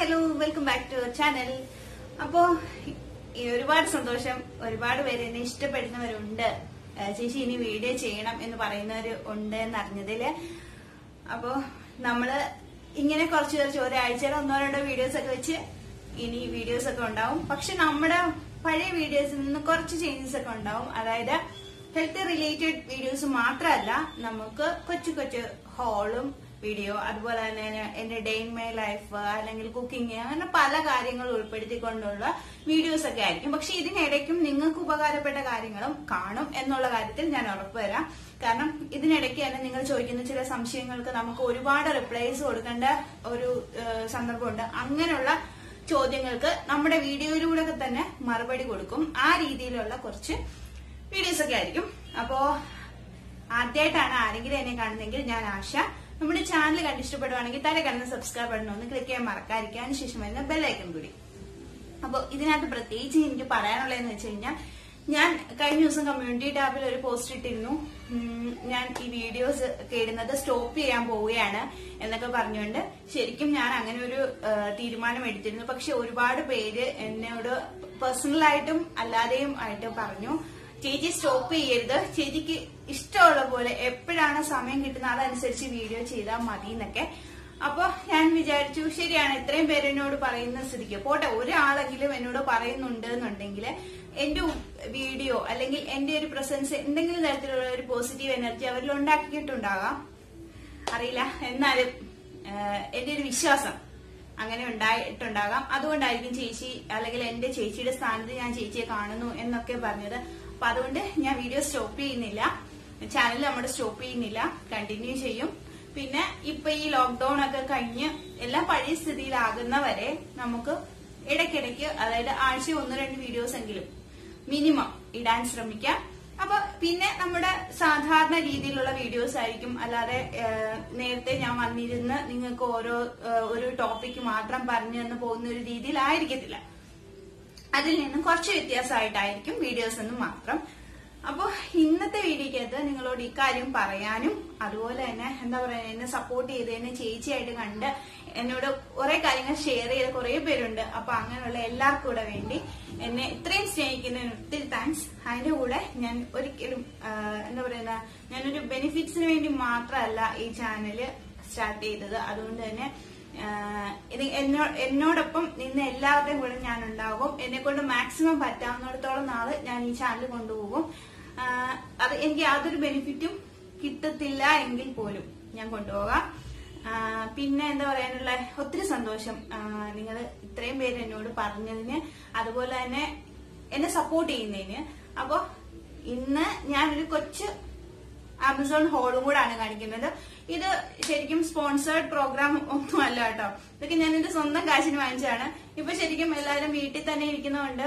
Hello welcome back to channel അപ്പോ ഈ ഒരുപാട് സന്തോഷം ഒരുപാട് പേര് എന്നെ ഇഷ്ടപ്പെടുന്നവരുണ്ട് ആ, ചേച്ചി ഇനി വീഡിയോ ചെയ്യണം എന്ന് പറയുന്നവർ ഉണ്ട് എന്നറിഞ്ഞതില് അപ്പോ നമ്മള് ഇങ്ങനെ കുറച്ച് കുറച്ച് ഒരാഴ്ചയിൽ ഒന്നോ രണ്ടോ വീഡിയോസ് ഒക്കെ വെച്ച് ഇനി വീഡിയോസ് ഒക്കെ ഉണ്ടാവും പക്ഷെ നമ്മുടെ പഴയ വീഡിയോസിൽ നിന്ന് കുറച്ച് ചേഞ്ചസ് ഒക്കെ ഉണ്ടാവും അതായത് ഹെൽത്ത് റിലേറ്റഡ് വീഡിയോസ് മാത്രമല്ല നമുക്ക് കൊച്ചു കൊച്ചു ഹോളും വീഡിയോ അതുപോലെ തന്നെ എന്റെ ഡേ ഇൻ മൈ ലൈഫ് അല്ലെങ്കിൽ കുക്കിംഗ് അങ്ങനെ പല കാര്യങ്ങൾ ഉൾപ്പെടുത്തിക്കൊണ്ടുള്ള വീഡിയോസ് ഒക്കെ ആയിരിക്കും പക്ഷെ ഇതിനിടയ്ക്കും നിങ്ങൾക്ക് ഉപകാരപ്പെട്ട കാര്യങ്ങളും കാണും എന്നുള്ള കാര്യത്തിൽ ഞാൻ ഉറപ്പുവരാം കാരണം ഇതിനിടയ്ക്ക് തന്നെ നിങ്ങൾ ചോദിക്കുന്ന ചില സംശയങ്ങൾക്ക് നമുക്ക് ഒരുപാട് റിപ്ലൈസ് കൊടുക്കേണ്ട ഒരു ഏഹ്, സന്ദർഭമുണ്ട് അങ്ങനെയുള്ള ചോദ്യങ്ങൾക്ക് നമ്മുടെ വീഡിയോയിലൂടെ തന്നെ മറുപടി കൊടുക്കും ആ രീതിയിലുള്ള കുറച്ച് വീഡിയോസ് ഒക്കെ ആയിരിക്കും അപ്പോ ആദ്യമായിട്ടാണ് ആരെങ്കിലും എന്നെ കാണുന്നതെങ്കിൽ ഞാൻ ആശ നമ്മുടെ ചാനൽ കണ്ട് ഇഷ്ടപ്പെടുവാണെങ്കിൽ താഴെ കാണുന്ന സബ്സ്ക്രൈബ് ബട്ടൺ ഒന്ന് ക്ലിക്ക് ചെയ്യാൻ മറക്കാതിരിക്കാൻ ശേഷം വരുന്ന ബെല്ലൈക്കൺ കൂടി അപ്പൊ ഇതിനകത്ത് പ്രത്യേകിച്ച് എനിക്ക് പറയാനുള്ളതെന്ന് വെച്ച് കഴിഞ്ഞാൽ ഞാൻ കഴിഞ്ഞ ദിവസം കമ്മ്യൂണിറ്റി ടാബിൽ ഒരു പോസ്റ്റ് ഇട്ടിരുന്നു ഉം, ഞാൻ ഈ വീഡിയോസ് കേടുന്നത് സ്റ്റോപ്പ് ചെയ്യാൻ പോവുകയാണ് എന്നൊക്കെ പറഞ്ഞുകൊണ്ട് ശരിക്കും ഞാൻ അങ്ങനെ ഒരു ആ, തീരുമാനം എടുത്തിരുന്നു പക്ഷെ ഒരുപാട് പേര് എന്നോട് പേഴ്സണലായിട്ടും അല്ലാതെയും ആയിട്ട് പറഞ്ഞു ചേച്ചി സ്റ്റോപ്പ് ചെയ്യരുത് ചേച്ചിക്ക് ഇഷ്ടമുള്ള പോലെ എപ്പോഴാണ് സമയം കിട്ടുന്നത് അതനുസരിച്ച് വീഡിയോ ചെയ്താൽ മതി എന്നൊക്കെ അപ്പൊ ഞാൻ വിചാരിച്ചു ശരിയാണ് ഇത്രയും പേര് എന്നോട് പറയുന്ന സ്ഥിതിക്ക് പോട്ടെ ഒരാളെങ്കിലും എന്നോട് പറയുന്നുണ്ട് എന്നുണ്ടെങ്കിൽ എന്റെ വീഡിയോ അല്ലെങ്കിൽ എന്റെ ഒരു പ്രസൻസ് എന്തെങ്കിലും തരത്തിലുള്ള ഒരു പോസിറ്റീവ് എനർജി അവരിൽ ഉണ്ടാക്കിയിട്ടുണ്ടാകാം അറിയില്ല എന്നാലും ആഹ്, എന്റെ ഒരു വിശ്വാസം അങ്ങനെ ഉണ്ടായിട്ടുണ്ടാകാം അതുകൊണ്ടായിരിക്കും ചേച്ചി അല്ലെങ്കിൽ എന്റെ ചേച്ചിയുടെ സ്ഥാനത്ത് ഞാൻ ചേച്ചിയെ കാണുന്നു എന്നൊക്കെ പറഞ്ഞത് അപ്പൊ അതുകൊണ്ട് ഞാൻ വീഡിയോ സ്റ്റോപ്പ് ചെയ്യുന്നില്ല ചാനൽ നമ്മുടെ സ്റ്റോപ്പ് ചെയ്യുന്നില്ല കണ്ടിന്യൂ ചെയ്യും പിന്നെ ഇപ്പൊ ഈ ലോക്ക്ഡൌൺ ഒക്കെ കഴിഞ്ഞ് എല്ലാം പഴയ സ്ഥിതിയിലാകുന്നവരെ നമുക്ക് ഇടയ്ക്കിടയ്ക്ക് അതായത് ആഴ്ച ഒന്ന് രണ്ട് വീഡിയോസ് എങ്കിലും മിനിമം ഇടാൻ ശ്രമിക്കാം അപ്പൊ പിന്നെ നമ്മുടെ സാധാരണ രീതിയിലുള്ള വീഡിയോസ് ആയിരിക്കും അല്ലാതെ ഏഹ്, നേരത്തെ ഞാൻ വന്നിരുന്ന് നിങ്ങൾക്ക് ഓരോ ഏഹ്, ഒരു ടോപ്പിക്ക് മാത്രം പറഞ്ഞു തന്നു പോകുന്ന ഒരു രീതിയിലായിരിക്കത്തില്ല അതിൽ നിന്നും കുറച്ച് വ്യത്യാസമായിട്ടായിരിക്കും വീഡിയോസ് എന്ന് മാത്രം അപ്പോൾ ഇന്നത്തെ വീഡിയോക്കകത്ത് നിങ്ങളോട് ഇക്കാര്യം പറയാനും അതുപോലെ തന്നെ എന്താ പറയാ എന്നെ സപ്പോർട്ട് ചെയ്ത് എന്നെ ചേച്ചിയായിട്ട് കണ്ട് എന്നോട് കുറെ കാര്യങ്ങൾ ഷെയർ ചെയ്ത കുറെ പേരുണ്ട് അപ്പൊ അങ്ങനെയുള്ള എല്ലാവർക്കും കൂടെ വേണ്ടി എന്നെ ഇത്രയും സ്നേഹിക്കുന്നതിന് ഒത്തിരി താങ്ക്സ് അതിന്റെ കൂടെ ഞാൻ ഒരിക്കലും ആ, എന്താ പറയുന്ന ഞാനൊരു ബെനിഫിറ്റ്സിന് വേണ്ടി മാത്രമല്ല ഈ ചാനല് സ്റ്റാർട്ട് ചെയ്തത് അതുകൊണ്ട് തന്നെ ആഹ് ഇത് എന്നോ- എന്നോടൊപ്പം നിന്ന് എല്ലാവരുടെയും കൂടെ ഞാൻ ഉണ്ടാകും എന്നെ കൊണ്ട് മാക്സിമം പറ്റാവുന്നിടത്തോളം നാള് ഞാൻ ഈ ചാനൽ കൊണ്ടുപോകും ആഹ് അത് എനിക്ക് യാതൊരു ബെനിഫിറ്റും കിട്ടത്തില്ല എങ്കിൽ പോലും ഞാൻ കൊണ്ടുപോകാം ആഹ് പിന്നെ എന്താ പറയാനുള്ള ഒത്തിരി സന്തോഷം നിങ്ങൾ ഇത്രയും പേര് എന്നോട് പറഞ്ഞതിന് അതുപോലെ തന്നെ എന്നെ സപ്പോർട്ട് ചെയ്യുന്നതിന് അപ്പോ ഇന്ന് ഞാനൊരു കൊച്ചു ആമസോൺ ഹോളും കൂടാണ് കാണിക്കുന്നത് ഇത് ശരിക്കും സ്പോൺസേർഡ് പ്രോഗ്രാം ഒന്നും അല്ല കേട്ടോ ഇതൊക്കെ ഞാൻ എന്റെ സ്വന്തം കാശിന് വാങ്ങിച്ചതാണ് ഇപ്പൊ ശരിക്കും എല്ലാവരും വീട്ടിൽ തന്നെ ഇരിക്കുന്നതുകൊണ്ട്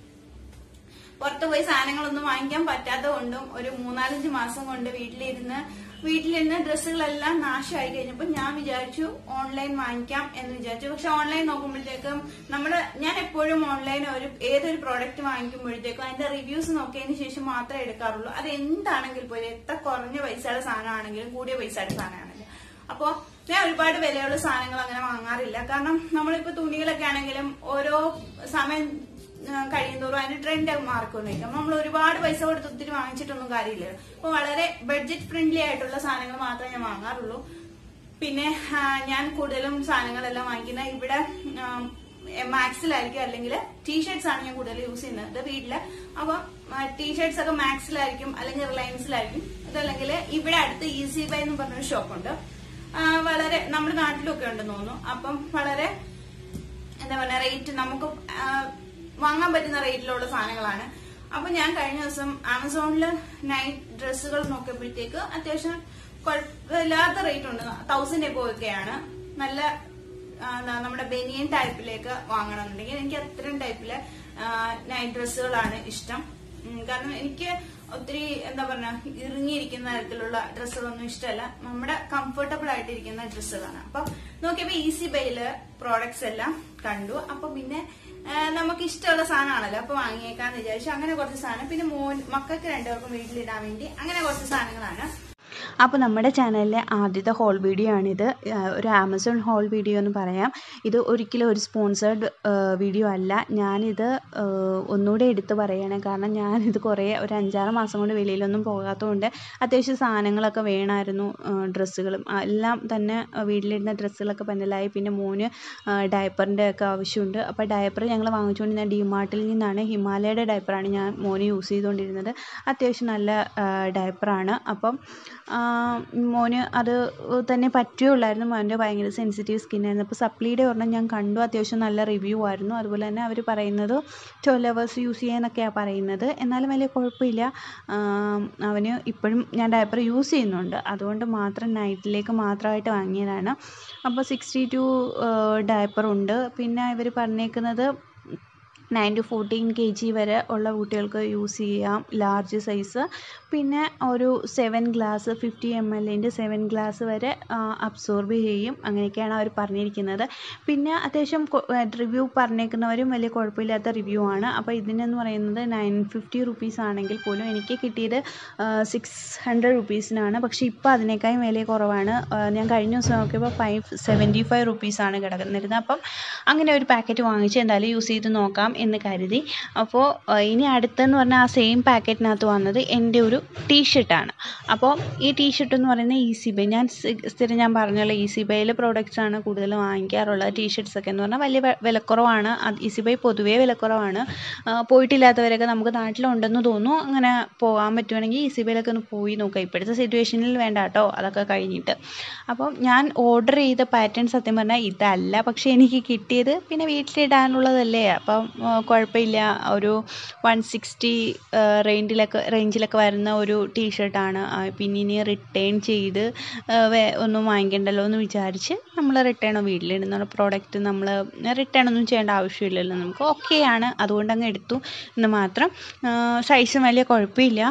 പുറത്ത് പോയി സാധനങ്ങളൊന്നും വാങ്ങിക്കാൻ പറ്റാത്തതുകൊണ്ടും ഒരു മൂന്നാലഞ്ച് മാസം കൊണ്ട് വീട്ടിലിരുന്ന് വീട്ടിലിരുന്ന് ഡ്രസ്സുകളെല്ലാം നാശമായി കഴിഞ്ഞപ്പോൾ ഞാൻ വിചാരിച്ചു ഓൺലൈൻ വാങ്ങിക്കാം എന്ന് വിചാരിച്ചു പക്ഷെ ഓൺലൈൻ നോക്കുമ്പോഴത്തേക്കും നമ്മള് ഞാൻ എപ്പോഴും ഓൺലൈൻ ഒരു ഏതൊരു പ്രോഡക്റ്റ് വാങ്ങിക്കുമ്പോഴത്തേക്കും അതിന്റെ റിവ്യൂസ് നോക്കിയതിന് ശേഷം മാത്രമേ എടുക്കാറുള്ളൂ അത് എന്താണെങ്കിൽ പോലും എത്ര കുറഞ്ഞ പൈസയുടെ സാധനമാണെങ്കിലും കൂടിയ പൈസയുടെ സാധനമാണെങ്കിലും അപ്പോ ഞാൻ ഒരുപാട് വിലയുള്ള സാധനങ്ങൾ അങ്ങനെ വാങ്ങാറില്ല കാരണം നമ്മളിപ്പോ തുണികളൊക്കെ ആണെങ്കിലും ഓരോ സമയം ആ, കഴിയുന്തോറും അതിന് ട്രെൻഡ് മാറിക്കൊണ്ടിരിക്കും നമ്മൾ ഒരുപാട് പൈസ കൊടുത്ത് ഒത്തിരി വാങ്ങിച്ചിട്ടൊന്നും കാര്യമില്ല അപ്പൊ വളരെ ബഡ്ജറ്റ് ഫ്രണ്ട്ലി ആയിട്ടുള്ള സാധനങ്ങൾ മാത്രമേ ഞാൻ വാങ്ങാറുള്ളൂ പിന്നെ ആ, ഞാൻ കൂടുതലും സാധനങ്ങളെല്ലാം വാങ്ങിക്കുന്ന ഇവിടെ മാക്സിലായിരിക്കും അല്ലെങ്കിൽ ടീഷർട്സ് ആണ് ഞാൻ കൂടുതൽ യൂസ് ചെയ്യുന്നത് വീട്ടില് അപ്പൊ ടീഷർട്സ് ഒക്കെ മാക്സിലായിരിക്കും അല്ലെങ്കിൽ റിലയൻസിലായിരിക്കും അതല്ലെങ്കിൽ ഇവിടെ അടുത്ത് ഈസി ബൈ എന്ന് പറഞ്ഞൊരു ഷോപ്പുണ്ട് ആ, വളരെ നമ്മുടെ നാട്ടിലൊക്കെ ഉണ്ടെന്ന് തോന്നുന്നു അപ്പം വളരെ എന്താ പറയാ റേറ്റ് നമുക്ക് ആ, വാങ്ങാൻ പറ്റുന്ന റേറ്റിലുള്ള സാധനങ്ങളാണ് അപ്പൊ ഞാൻ കഴിഞ്ഞ ദിവസം ആമസോണിൽ നൈറ്റ് ഡ്രസ്സുകൾ നോക്കിയപ്പോഴത്തേക്ക് അത്യാവശ്യം കുഴപ്പമില്ലാത്ത റേറ്റ് ഉണ്ട് തൗസൻഡ് എബോ ഒക്കെയാണ് നല്ല ആ, ന- നമ്മുടെ ബനിയൻ ടൈപ്പിലേക്ക് വാങ്ങണമെന്നുണ്ടെങ്കിൽ എനിക്ക് അത്രയും ടൈപ്പിലെ നൈറ്റ് ഡ്രസ്സുകളാണ് ഇഷ്ടം ഉം, കാരണം എനിക്ക് ഒത്തിരി എന്താ പറഞ്ഞ ഇറങ്ങിയിരിക്കുന്ന തരത്തിലുള്ള ഡ്രസ്സുകളൊന്നും ഇഷ്ടമല്ല നമ്മുടെ കംഫർട്ടബിൾ ആയിട്ടിരിക്കുന്ന ഡ്രസ്സുകളാണ് അപ്പൊ നോക്കിയപ്പോ ഈസി ബൈയില് പ്രോഡക്ട്സ് എല്ലാം കണ്ടു അപ്പൊ പിന്നെ ആ, നമുക്ക് ഇഷ്ടമുള്ള സാധനമാണല്ലോ അപ്പൊ വാങ്ങിയേക്കാന്ന് വിചാരിച്ചു അങ്ങനെ കുറച്ച് സാധനം പിന്നെ മോൻ മക്കൾക്ക് രണ്ടുപേർക്കും വീട്ടിലിടാൻ വേണ്ടി അങ്ങനെ കുറച്ച് സാധനങ്ങളാണ് അപ്പോൾ നമ്മുടെ ചാനലിലെ ആദ്യത്തെ ഹോൾ വീഡിയോ ആണിത് ആ, ഒരു ആമസോൺ ഹോൾ വീഡിയോ എന്ന് പറയാം ഇത് ഒരിക്കലും ഒരു സ്പോൺസേർഡ് വീഡിയോ അല്ല ഞാനിത് ആ, ഒന്നുകൂടെ എടുത്ത് പറയുകയാണ് കാരണം ഞാനിത് കുറേ ഒരു അഞ്ചാറ് മാസം കൊണ്ട് വെളിയിലൊന്നും പോകാത്തതുകൊണ്ട് അത്യാവശ്യം സാധനങ്ങളൊക്കെ വേണമായിരുന്നു ഡ്രസ്സുകളും എല്ലാം തന്നെ ആ, വീട്ടിലിരുന്ന ഡ്രസ്സുകളൊക്കെ പന്നലായി പിന്നെ മോന് ഡയപ്പറിൻ്റെ ഒക്കെ ആവശ്യമുണ്ട് അപ്പോൾ ഡയപ്പർ ഞങ്ങൾ വാങ്ങിച്ചുകൊണ്ടിരുന്ന ഡിമാർട്ടിൽ നിന്നാണ് ഹിമാലയയുടെ ഡയപ്പറാണ് ഞാൻ മോന് യൂസ് ചെയ്തുകൊണ്ടിരുന്നത് അത്യാവശ്യം നല്ല ഡയപ്പറാണ് അപ്പം ആ, മോന് അത് തന്നെ പറ്റുകയുള്ളായിരുന്നു മോൻ്റെ ഭയങ്കര സെൻസിറ്റീവ് സ്കിന്നായിരുന്നു അപ്പോൾ സപ്ലീയുടെ ഒരെണ്ണം ഞാൻ കണ്ടു അത്യാവശ്യം നല്ല റിവ്യൂ ആയിരുന്നു അതുപോലെ തന്നെ അവർ പറയുന്നത് ട്വൽവ് അവേഴ്സ് യൂസ് ചെയ്യാനൊക്കെയാണ് പറയുന്നത് എന്നാലും വലിയ കുഴപ്പമില്ല ആ, അവന് ഇപ്പോഴും ഞാൻ ഡയപ്പർ യൂസ് ചെയ്യുന്നുണ്ട് അതുകൊണ്ട് മാത്രം നൈറ്റിലേക്ക് മാത്രമായിട്ട് വാങ്ങിയതാണ് അപ്പോൾ സിക്സ്റ്റി ടു ഡയപ്പറുണ്ട് പിന്നെ ഇവർ പറഞ്ഞേക്കുന്നത് nine to fourteen K G വരെ ഉള്ള കുട്ടികൾക്ക് യൂസ് ചെയ്യാം ലാർജ് സൈസ് പിന്നെ ഒരു സെവൻ ഗ്ലാസ് ഫിഫ്റ്റി എം എല്ലിൻ്റെ സെവൻ ഗ്ലാസ് വരെ അബ്സോർബ് ചെയ്യും അങ്ങനെയൊക്കെയാണ് അവർ പറഞ്ഞിരിക്കുന്നത് പിന്നെ അത്യാവശ്യം റിവ്യൂ പറഞ്ഞേക്കുന്നവരും വലിയ കുഴപ്പമില്ലാത്ത റിവ്യൂ ആണ് അപ്പോൾ ഇതിനെന്ന് പറയുന്നത് നയൻ ഫിഫ്റ്റി റുപ്പീസ് ആണെങ്കിൽ പോലും എനിക്ക് കിട്ടിയത് സിക്സ് ഹൺഡ്രഡ് റുപ്പീസിനാണ് പക്ഷേ ഇപ്പോൾ അതിനേക്കാളും വില കുറവാണ് ആ, ഞാൻ കഴിഞ്ഞ ദിവസം നോക്കിയപ്പോൾ ഫൈവ് സെവൻറ്റി ഫൈവ് റുപ്പീസാണ് കിടക്കുന്നിരുന്നത് അപ്പം അങ്ങനെ ഒരു പാക്കറ്റ് വാങ്ങിച്ച് എന്തായാലും യൂസ് ചെയ്ത് നോക്കാം എന്ന് കരുതി അപ്പോൾ ആ, ഇനി അടുത്തെന്ന് പറഞ്ഞാൽ ആ സെയിം പാക്കറ്റിനകത്ത് വന്നത് എൻ്റെ ഒരു ടീഷർട്ടാണ് അപ്പോൾ ഈ ടീഷർട്ട് എന്ന് പറയുന്നത് ഈസി ബൈ ഞാൻ സ്ഥി- സ്ഥിരം ഞാൻ പറഞ്ഞല്ലോ ഈസി ബൈയിലെ പ്രോഡക്റ്റ്സ് ആണ് കൂടുതൽ വാങ്ങിക്കാറുള്ളത് ടീഷർട്ട്സ് ഒക്കെ എന്ന് പറഞ്ഞാൽ വലിയ വെ- വിലക്കുറവാണ് ഈസി ബൈ പൊതുവേ വിലക്കുറവാണ് ആ, പോയിട്ടില്ലാത്തവരൊക്കെ നമുക്ക് നാട്ടിലുണ്ടെന്ന് തോന്നുന്നു അങ്ങനെ പോകാൻ പറ്റുവാണെങ്കിൽ ഈസി ബൈയിലൊക്കെ ഒന്ന് പോയി നോക്കാം ഇപ്പോഴത്തെ സിറ്റുവേഷനിൽ വേണ്ട കേട്ടോ അതൊക്കെ കഴിഞ്ഞിട്ട് അപ്പം ഞാൻ ഓർഡർ ചെയ്ത പാറ്റേൺ സത്യം പറഞ്ഞാൽ ഇതല്ല പക്ഷേ എനിക്ക് കിട്ടിയത് പിന്നെ വീട്ടിലിടാനുള്ളതല്ലേ അപ്പം ആ, കുഴപ്പമില്ല ഒരു വൺ സിക്സ്റ്റി റേഞ്ചിലൊക്കെ റേഞ്ചിലൊക്കെ വരുന്ന ഒരു ടീഷർട്ടാണ് പിന്നെ ഇനി റിട്ടേൺ ചെയ്ത് ആ, വേ- ഒന്നും വാങ്ങിക്കണ്ടല്ലോ എന്ന് വിചാരിച്ച് നമ്മൾ റിട്ടേൺ വീട്ടിലിടുന്ന പ്രോഡക്റ്റ് നമ്മൾ റിട്ടേൺ ഒന്നും ചെയ്യേണ്ട ആവശ്യമില്ലല്ലോ നമുക്ക് ഓക്കെയാണ് അതുകൊണ്ട് അങ്ങ് എടുത്തു എന്ന് മാത്രം സൈസും വലിയ കുഴപ്പമില്ല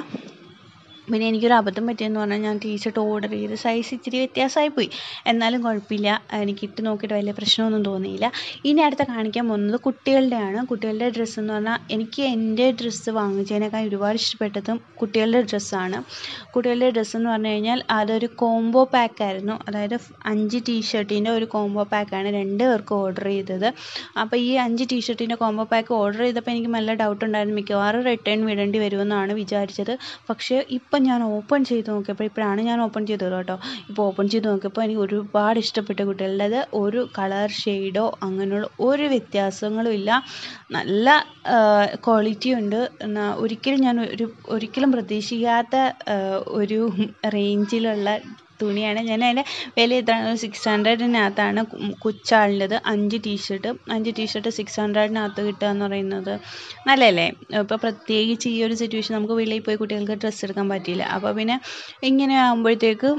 പിന്നെ എനിക്കൊരു അബദ്ധം പറ്റിയെന്ന് പറഞ്ഞാൽ ഞാൻ ടീഷർട്ട് ഓർഡർ ചെയ്ത് സൈസ് ഇച്ചിരി വ്യത്യാസമായി പോയി എന്നാലും കുഴപ്പമില്ല എനിക്ക് ഇട്ട് നോക്കിയിട്ട് വലിയ പ്രശ്നമൊന്നും തോന്നിയില്ല ഇനി അടുത്ത കാണിക്കാൻ പോകുന്നത് കുട്ടികളുടെയാണ് കുട്ടികളുടെ ഡ്രസ്സ് എന്ന് പറഞ്ഞാൽ എനിക്ക് എൻ്റെ ഡ്രസ്സ് വാങ്ങിച്ചതിനേക്കാൾ ഒരുപാട് ഇഷ്ടപ്പെട്ടതും കുട്ടികളുടെ ഡ്രസ്സാണ് കുട്ടികളുടെ ഡ്രസ്സ് എന്ന് പറഞ്ഞു കഴിഞ്ഞാൽ അതൊരു കോംബോ പാക്കായിരുന്നു അതായത് ഫ്- അഞ്ച് ടീഷർട്ടിൻ്റെ ഒരു കോംബോ പാക്കാണ് രണ്ട് പേർക്ക് ഓർഡർ ചെയ്തത് അപ്പോൾ ഈ അഞ്ച് ടീഷർട്ടിൻ്റെ കോംബോ പാക്ക് ഓർഡർ ചെയ്തപ്പോൾ എനിക്ക് നല്ല ഡൗട്ട് ഉണ്ടായിരുന്നു മിക്കവാറും റിട്ടേൺ വിടേണ്ടി വരുമെന്നാണ് വിചാരിച്ചത് പക്ഷേ ഇപ്പം ഞാൻ ഓപ്പൺ ചെയ്ത് നോക്കിയപ്പോൾ ഇപ്പോഴാണ് ഞാൻ ഓപ്പൺ ചെയ്തത് കേട്ടോ ഇപ്പോൾ ഓപ്പൺ ചെയ്ത് നോക്കിയപ്പോൾ എനിക്ക് ഒരുപാട് ഇഷ്ടപ്പെട്ടു കുട്ടികളുടേത് ഒരു കളർ ഷെയ്ഡോ അങ്ങനെയുള്ള ഒരു വ്യത്യാസങ്ങളും ഇല്ല നല്ല ക്വാളിറ്റി ഉണ്ട് എന്നാ ഒരിക്കലും ഞാൻ ഒരു ഒരിക്കലും പ്രതീക്ഷിക്കാത്ത ആ, ഒരു റേഞ്ചിലുള്ള തുണിയാണ് ഞാൻ അതിൻ്റെ വില എത്രയാണ് സിക്സ് ഹൺഡ്രഡിനകത്താണ് കൊച്ചാളിൻ്റെത് അഞ്ച് ടീഷർട്ട് അഞ്ച് ടീഷർട്ട് സിക്സ് ഹൺഡ്രഡിനകത്ത് കിട്ടുക എന്ന് പറയുന്നത് നല്ലതല്ലേ ഇപ്പോൾ പ്രത്യേകിച്ച് ഈ ഒരു സിറ്റുവേഷൻ നമുക്ക് വെളിയിൽ പോയി കുട്ടികൾക്ക് ഡ്രസ്സ് എടുക്കാൻ പറ്റിയില്ല അപ്പോൾ പിന്നെ ഇങ്ങനെ ആകുമ്പോഴത്തേക്ക്